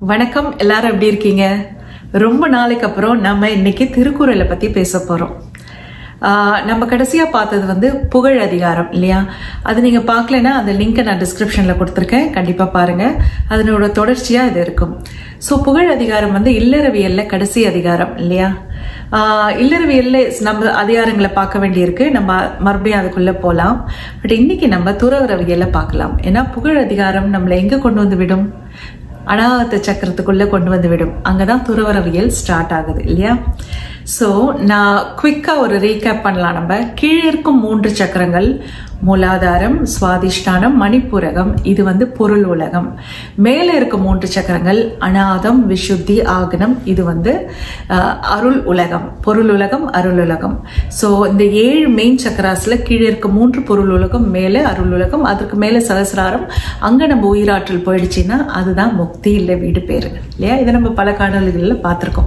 வணக்கம் எல்லாரும் எப்படி இருக்கீங்க ரொம்ப நாளைக்கு அப்புறம் நம்ம இன்னைக்கு திருக்குறளை பத்தி பேச போறோம் ஆஹ் நம்ம கடைசியா பார்த்தது வந்து புகழ் அதிகாரம் இல்லையா அது நீங்க பார்க்கலன்னா அந்த லிங்கை நான் டிஸ்கிரிப்ஷன்ல கொடுத்துருக்கேன் கண்டிப்பா பாருங்க அதனோட தொடர்ச்சியா இது இருக்கும் ஸோ புகழ் அதிகாரம் வந்து இல்லறவியல்ல கடைசி அதிகாரம் இல்லையா ஆஹ் இல்லறவியல்ல நம்ம அதிகாரங்களை பார்க்க வேண்டியிருக்கு நம்ம மறுபடியும் அதுக்குள்ள போகலாம் பட் இன்னைக்கு நம்ம துறவரவியல்ல பார்க்கலாம் ஏன்னா புகழ் அதிகாரம் நம்மளை எங்க கொண்டு வந்து விடும் அனாகத்த சக்கரத்துக்குள்ள கொண்டு வந்து விடும் அங்கதான் துறவரவியல் ஸ்டார்ட் ஆகுது இல்லையா ஸோ நான் குவிக்கா ஒரு ரீகேப் பண்ணலாம் நம்ம கீழே இருக்கும் மூன்று சக்கரங்கள் மூலாதாரம் சுவாதிஷ்டானம் மணிப்புரகம் இது வந்து பொருள் உலகம் மேலே இருக்கும் மூன்று சக்கரங்கள் அநாதம் விசுத்தி ஆகனம் இது வந்து அஹ், அருள் உலகம் பொருள் உலகம் அருள் உலகம் ஸோ இந்த ஏழு மெயின் சக்கராஸ்ல கீழே இருக்க மூன்று பொருள் உலகம் மேலே அருள் உலகம் அதற்கு மேலே சகசிராரம் அங்க நம்ம உயிராற்றல் போயிடுச்சுன்னா அதுதான் முக்தி இல்லை வீடு பேரு இல்லையா இதை நம்ம பல காணொலிகளில் பார்த்துருக்கோம்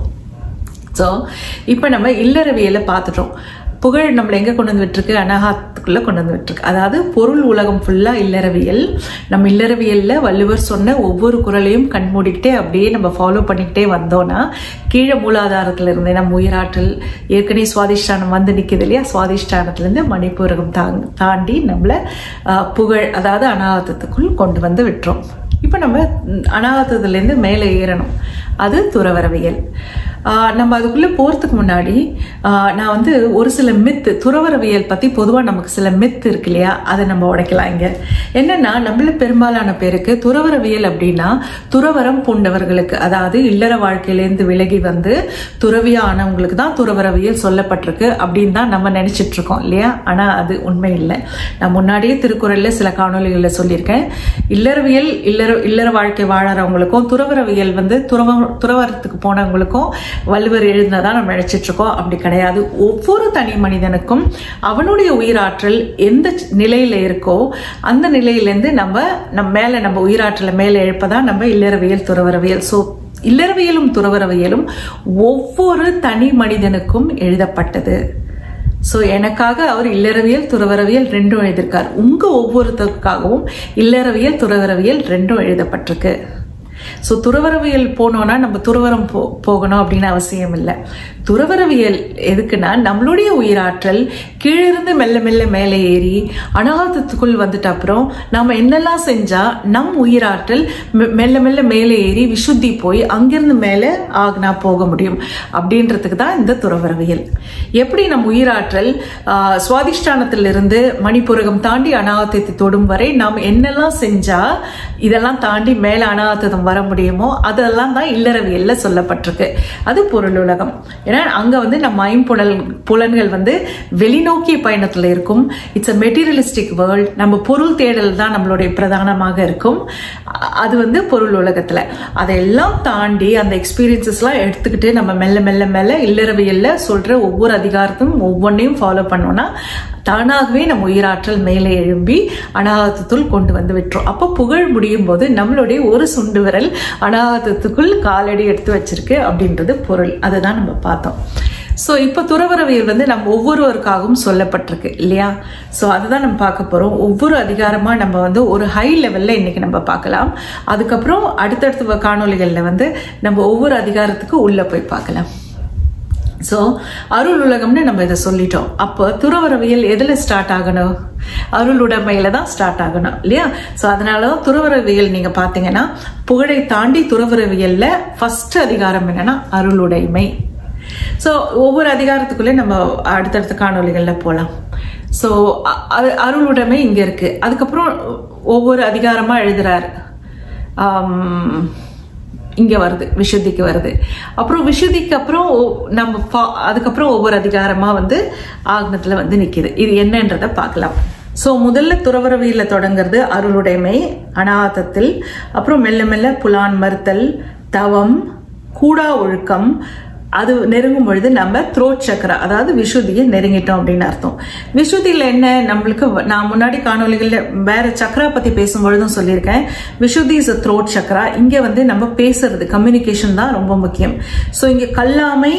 ஸோ இப்போ நம்ம இல்லறவியலை பார்த்துட்டோம் புகழ் நம்மளை எங்கே கொண்டு வந்து விட்டுருக்கு அனகாத்துக்குள்ளே கொண்டு வந்து விட்டுருக்கு அதாவது பொருள் உலகம் ஃபுல்லாக இல்லறவியல் நம்ம இல்லறவியலில் வள்ளுவர் சொன்ன ஒவ்வொரு குரலையும் கண்மூடிக்கிட்டே அப்படியே நம்ம ஃபாலோ பண்ணிக்கிட்டே வந்தோம்னா கீழே மூலாதாரத்தில் இருந்து நம்ம உயிராற்றல் ஏற்கனவே சுவாதிஷ்டானம் வந்து நிற்குது இல்லையா சுவாதிஷ்டானத்துலேருந்து மணிப்பூரகம் தாங் தாண்டி நம்மளை ஆஹ், புகழ் அதாவது அனாகத்தத்துக்குள் கொண்டு வந்து விட்டுறோம் இப்போ நம்ம அனாகத்தத்துலேருந்து மேலே ஏறணும் அது துறவரவியல் ஆஹ் நம்ம அதுக்குள்ளே போகிறதுக்கு முன்னாடி ஆஹ் நான் வந்து ஒரு சில மித்து துறவரவியல் பற்றி பொதுவாக நமக்கு சில மித்து இருக்கு இல்லையா அதை நம்ம உடைக்கலாம் இங்கே என்னன்னா நம்மள பெரும்பாலான பேருக்கு துறவரவியல் அப்படின்னா துறவரம் பூண்டவர்களுக்கு அதாவது இல்லற வாழ்க்கையிலேருந்து விலகி வந்து துறவியா ஆனவங்களுக்கு தான் துறவரவியல் சொல்லப்பட்டிருக்கு அப்படின்னு தான் நம்ம நினைச்சிட்டு இருக்கோம் இல்லையா ஆனால் அது உண்மை இல்லை நான் முன்னாடியே திருக்குறளில் சில காணொலிகளில் சொல்லியிருக்கேன் இல்லறவியல் இல்லற இல்லற வாழ்க்கை வாழறவங்களுக்கும் துறவரவியல் வந்து துறவ துறவரத்துக்கு போனவங்களுக்கும் வள்ளுவர் எழுதினதா நம்ம நினைச்சிட்டு இருக்கோம் அப்படி கிடையாது ஒவ்வொரு தனி மனிதனுக்கும் அவனுடைய உயிராற்றல் எந்த ச்- நிலையில இருக்கோ அந்த நிலையிலேருந்து நம்ம நம்ம மேல நம்ம உயிராற்றலை மேலே எழுப்பதா நம்ம இல்லறவியல் துறவரவியல் ஸோ இல்லறவியலும் துறவரவியலும் ஒவ்வொரு தனி மனிதனுக்கும் எழுதப்பட்டது ஸோ எனக்காக அவர் இல்லறவியல் துறவரவியல் ரெண்டும் எழுதியிருக்கார் உங்க ஒவ்வொருத்தருக்காகவும் இல்லறவியல் துறவரவியல் ரெண்டும் எழுதப்பட்டிருக்கு ஸோ துறவரவியல் போனோம்னா நம்ம துறவரம் போ போகணும் அப்படின்னு அவசியம் இல்லை துறவரவியல் எதுக்குன்னா நம்மளுடைய உயிராற்றல் கீழிருந்து மெல்ல மெல்ல மேலே ஏறி அனாகத்துக்குள் வந்துட்ட அப்புறம் நாம என்னெல்லாம் செஞ்சா நம் உயிராற்றல் மெ- மெல்ல மெல்ல மேலே ஏறி விசுத்தி போய் அங்கிருந்து மேலே ஆக்னா போக முடியும் அப்படின்றதுக்கு தான் இந்த துறவரவியல் எப்படி நம் உயிராற்றல் ஆஹ், சுவாதிஷ்டானத்திலிருந்து மணிப்புரகம் தாண்டி அனாகத்தை தொடும் வரை நாம் என்னெல்லாம் செஞ்சா இதெல்லாம் தாண்டி மேல அனாகத்தம் வர முடியுமோ அதெல்லாம் தான் இல்லறவியல்ல சொல்லப்பட்டிருக்கு அது பொருள் உலகம் ஏன்னா அங்க வந்து நம்ம ஐம்புலன் புலன்கள் வந்து வெளிநோக்கிய பயணத்துல இருக்கும் இட்ஸ் அ மெட்டீரியலிஸ்டிக் வேர்ல்ட் நம்ம பொருள் தேடல் தான் நம்மளுடைய பிரதானமாக இருக்கும் அ- அது வந்து பொருள் உலகத்துல அதையெல்லாம் தாண்டி அந்த எக்ஸ்பீரியன்சஸ்லாம் எடுத்துக்கிட்டு நம்ம மெல்ல மெல்ல மெல்ல இல்லறவியல்ல சொல்ற ஒவ்வொரு அதிகாரத்தையும் ஒவ்வொன்றையும் ஃபாலோ பண்ணோம்னா தானாகவே நம்ம உயிராற்றல் மேலே எழும்பி அனாகத்தத்துள் கொண்டு வந்து விட்டுரும் அப்போ புகழ் முடியும் போது நம்மளுடைய ஒரு சுண்டு விரல் அனாகத்தத்துக்குள் காலடி எடுத்து வச்சிருக்கு அப்படின்றது பொருள் அதை தான் நம்ம பார்த்தோம் ஸோ இப்போ துறவரவியல் வந்து நம்ம ஒவ்வொருவருக்காகவும் சொல்லப்பட்டிருக்கு இல்லையா ஸோ அதுதான் நம்ம பார்க்க போகிறோம் ஒவ்வொரு அதிகாரமாக நம்ம வந்து ஒரு ஹை லெவலில் இன்னைக்கு நம்ம பார்க்கலாம் அதுக்கப்புறம் அடுத்தடுத்த காணொளிகளில் வந்து நம்ம ஒவ்வொரு அதிகாரத்துக்கு உள்ளே போய் பார்க்கலாம் ஸோ அருள் உலகம்னு நம்ம இதை சொல்லிட்டோம் அப்போ துறவரவியல் எதில் ஸ்டார்ட் ஆகணும் அருள் உடைமையில தான் ஸ்டார்ட் ஆகணும் இல்லையா ஸோ அதனால தான் துறவரவியல் நீங்க பார்த்தீங்கன்னா புகழை தாண்டி துறவரவியல்ல ஃபர்ஸ்ட் அதிகாரம் என்னன்னா அருளுடைமை ஸோ ஒவ்வொரு அதிகாரத்துக்குள்ளே நம்ம அடுத்தடுத்த காணொளிகளில் போகலாம் ஸோ அருளுடைமை இங்கே இருக்கு அதுக்கப்புறம் ஒவ்வொரு அதிகாரமாக எழுதுறாரு ஆம், இங்க வருது விசுத்திக்கு வருது அப்புறம் விசுத்திக்கு அப்புறம் ஒ- நம்ம பா- அதுக்கப்புறம் ஒவ்வொரு அதிகாரமா வந்து ஆக்னத்துல வந்து நிக்குது இது என்னன்றத பார்க்கலாம் ஸோ முதல்ல துறவரவியில தொடங்குறது அருளுடைமை அனாதத்தில் அப்புறம் மெல்ல மெல்ல புலான் மறுத்தல் தவம் கூடா ஒழுக்கம் அது நெருங்கும் பொழுது நம்ம த்ரோட் சக்கரா அதாவது விசுதியை நெருங்கிட்டோம் அப்படின்னு அர்த்தம் விசுதியில் என்ன நம்மளுக்கு வ- நான் முன்னாடி காணொலிகளில் வேற சக்கரா பத்தி பேசும்பொழுதும் சொல்லியிருக்கேன் Vishuddhi is a throat chakra இங்க வந்து நம்ம பேசுறது கம்யூனிகேஷன் தான் ரொம்ப முக்கியம் ஸோ இங்க கல்லாமை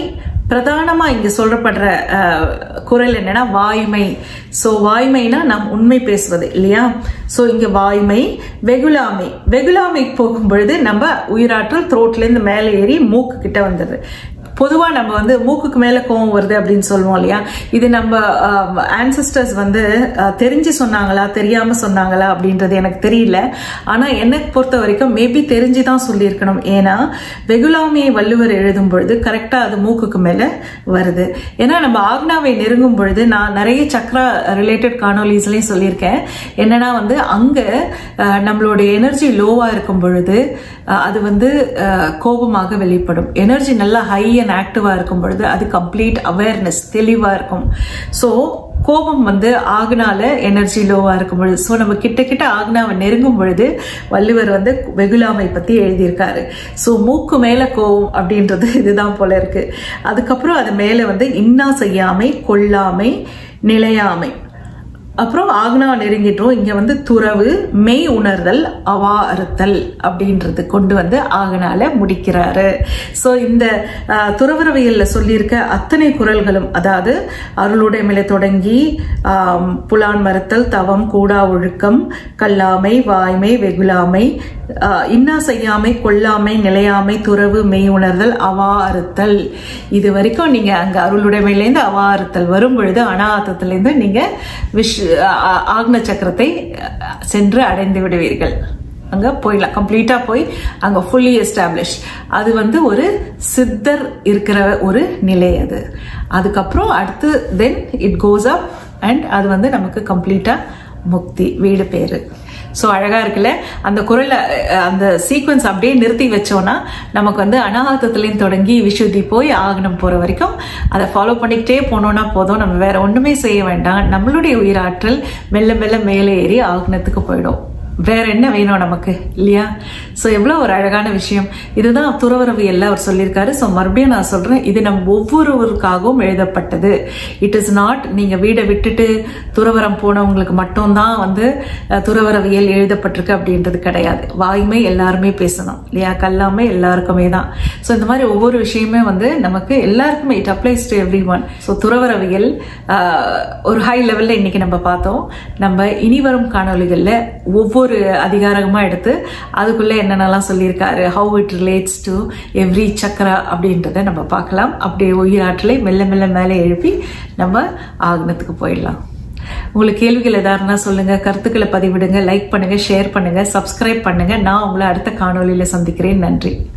பிரதானமா இங்க சொல்லப்படுற அஹ், குரல் என்னன்னா வாய்மை சோ வாய்மைனா நாம் உண்மை பேசுவது இல்லையா சோ இங்க வாய்மை வெகுளாமை வெகுளாமை போகும் பொழுது நம்ம உயிராற்றல் த்ரோட்ல இருந்து மேலே ஏறி மூக்கு கிட்ட வந்துடுது பொதுவா நம்ம வந்து மூக்குக்கு மேல கோவம் வருது அப்படின்னு சொல்லுவோம் இல்லையா இது நம்ம ஆன்சிஸ்டர்ஸ் வந்து அஹ், தெரிஞ்சு சொன்னாங்களா தெரியாம சொன்னாங்களா அப்படின்றது எனக்கு தெரியல ஆனா எனக்கு பொறுத்த வரைக்கும் மேபி தெரிஞ்சு தான் சொல்லியிருக்கணும் ஏன்னா வெகுலாமையை வள்ளுவர் எழுதும் பொழுது கரெக்டா அது மூக்குக்கு மேல வருது ஏன்னா நம்ம ஆக்னாவை நெருங்கும் பொழுது நான் நிறைய சக்ரா ரிலேட்டட் காணொலிஸ்லயும் சொல்லியிருக்கேன் என்னன்னா வந்து அங்க அஹ், நம்மளுடைய எனர்ஜி லோவா இருக்கும் பொழுது அஹ், அது வந்து அஹ், கோபமாக வெளிப்படும் எனர்ஜி நல்லா ஹை அண்ட் ஆக்டிவா இருக்கும் பொழுது அது கம்ப்ளீட் அவேர்னஸ் தெளிவா இருக்கும் ஸோ கோபம் வந்து ஆகுனால எனர்ஜி லோவா இருக்கும் பொழுது ஸோ நம்ம கிட்ட கிட்ட ஆகுனாவை நெருங்கும் பொழுது வள்ளுவர் வந்து வெகுளாமை பத்தி எழுதியிருக்காரு ஸோ மூக்கு மேல கோபம் அப்படின்றது இதுதான் போல இருக்கு அதுக்கப்புறம் அது மேல வந்து இன்னா செய்யாமை கொல்லாமை நிலையாமை அப்புறம் ஆக்னா நெருங்கிட்டோம் இங்க வந்து துறவு மெய் உணர்தல் அவா அறுத்தல் அப்படின்றது கொண்டு வந்து ஆகனால முடிக்கிறாரு சோ இந்த அஹ், துறவரவியல்ல சொல்லியிருக்க அத்தனை குரல்களும் அதாவது அருளுடைமையில தொடங்கி ஆம், புலான் மறுத்தல் தவம் கூடா ஒழுக்கம் கல்லாமை வாய்மை வெகுளாமை அஹ், இன்னா செய்யாமை கொல்லாமை நிலையாமை துறவு மெய் உணர்தல் அவா அறுத்தல் இது வரைக்கும் நீங்க அங்க அருளுடைமையிலேருந்து அவா அறுத்தல் வரும் பொழுது அனாத்தத்திலேருந்து நீங்க விஷ் ஆ- ஆ- ஆக்ன சக்கரத்தை அஹ், சென்று அடைந்து விடுவீர்கள் அங்க போயிடலாம் கம்ப்ளீட்டா போய் அங்க ஃபுல்லி எஸ்டாப்ளிஷ் அது வந்து ஒரு சித்தர் இருக்கிற ஒரு நிலை அது அதுக்கப்புறம் அடுத்து then it goes up and அது வந்து நமக்கு கம்ப்ளீட்டா முக்தி வீடு பேரு ஸோ அழகா இருக்குல்ல அந்த குரலை அஹ், அந்த சீக்வன்ஸ் அப்படியே நிறுத்தி வச்சோம்னா நமக்கு வந்து அனாகத்தத்துலேருந்து தொடங்கி விசுத்தி போய் ஆகனம் போற வரைக்கும் அதை ஃபாலோ பண்ணிக்கிட்டே போனோம்னா போதும் நம்ம வேற ஒண்ணுமே செய்ய வேண்டாம் நம்மளுடைய உயிராற்றல் மெல்ல மெல்ல மேலே ஏறி ஆகனத்துக்கு போயிடும் வேற என்ன வேணும் நமக்கு இல்லையா ஸோ எவ்வளோ ஒரு அழகான விஷயம் இதுதான் துறவரவியல்ல அவர் சொல்லியிருக்காரு ஸோ மறுபடியும் நான் சொல்றேன் இது நம் ஒவ்வொருவருக்காகவும் எழுதப்பட்டது இட் இஸ் நாட் நீங்க வீடை விட்டுட்டு துறவரம் போனவங்களுக்கு மட்டும்தான் வந்து அஹ், துறவரவியல் எழுதப்பட்டிருக்கு அப்படின்றது கிடையாது வாய்மை எல்லாருமே பேசணும் இல்லையா கல்லாமை எல்லாருக்குமே தான் ஸோ இந்த மாதிரி ஒவ்வொரு விஷயமே வந்து நமக்கு எல்லாருக்குமே it applies to every one so துறவரவியல் ஆஹ், ஒரு ஹை லெவல்ல இன்னைக்கு நம்ம பார்த்தோம் நம்ம இனி வரும் காணொளிகள்ல ஒவ்வொரு அதிகாரமா எடுத்து அதுக்குள்ள என்னென்னலாம் சொல்லியிருக்காரு how it relates to every chakra அப்படின்றத நம்ம பார்க்கலாம் அப்படியே உயிராற்றலை மெல்ல மெல்ல மேலே எழுப்பி நம்ம ஆக்னத்துக்கு போயிடலாம் உங்களுக்கு கேள்விகள் எதா இருந்தா சொல்லுங்க கருத்துக்களை பதிவிடுங்க லைக் பண்ணுங்க ஷேர் பண்ணுங்க சப்ஸ்கிரைப் பண்ணுங்க நான் உங்களை அடுத்த காணொளியில சந்திக்கிறேன் நன்றி